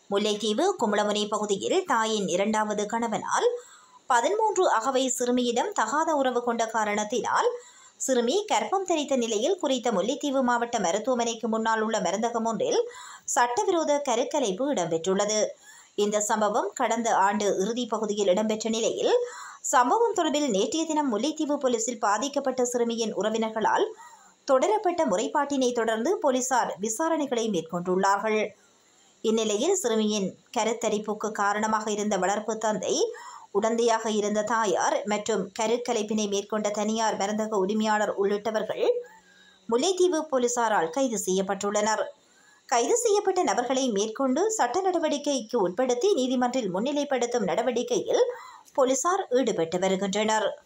முல்லைத்தீவு கும்பளமுனை பகுதியில் தாயின் இரண்டாவது கணவனால் பதிமூன்று அகவை சிறுமியிடம் தகாத உறவு கொண்ட காரணத்தினால் சிறுமி கர்ப்பம் தரித்த நிலையில் குறித்த முல்லைத்தீவு மாவட்ட மருத்துவமனைக்கு முன்னால் உள்ள மருந்தகம் ஒன்றில் சட்டவிரோத கருக்கலைப்பு இடம்பெற்றுள்ளது இந்த சம்பவம் கடந்த ஆண்டு இறுதி பகுதியில் இடம்பெற்ற நிலையில் சம்பவம் தொடர்பில் நேற்றைய தினம் முல்லைத்தீவு போலீசில் பாதிக்கப்பட்ட சிறுமியின் உறவினர்களால் தொடரப்பட்ட முறைப்பாட்டினை தொடர்ந்து போலீசார் விசாரணைகளை மேற்கொண்டுள்ளார்கள் இந்நிலையில் சிறுமியின் கருத்தரிப்புக்கு காரணமாக இருந்த வளர்ப்பு தந்தை உடந்தையாக இருந்த தாயார் மற்றும் கருக்கலைப்பினை மேற்கொண்ட தனியார் மருந்தக உரிமையாளர் உள்ளிட்டவர்கள் முல்லைத்தீவு போலீசாரால் கைது செய்யப்பட்டுள்ளனர் கைது செய்யப்பட்ட நபர்களை மேற்கொண்டு சட்ட நடவடிக்கைக்கு உட்படுத்தி நீதிமன்றில் முன்னிலைப்படுத்தும் நடவடிக்கையில் போலீசார் ஈடுபட்டு வருகின்றனர்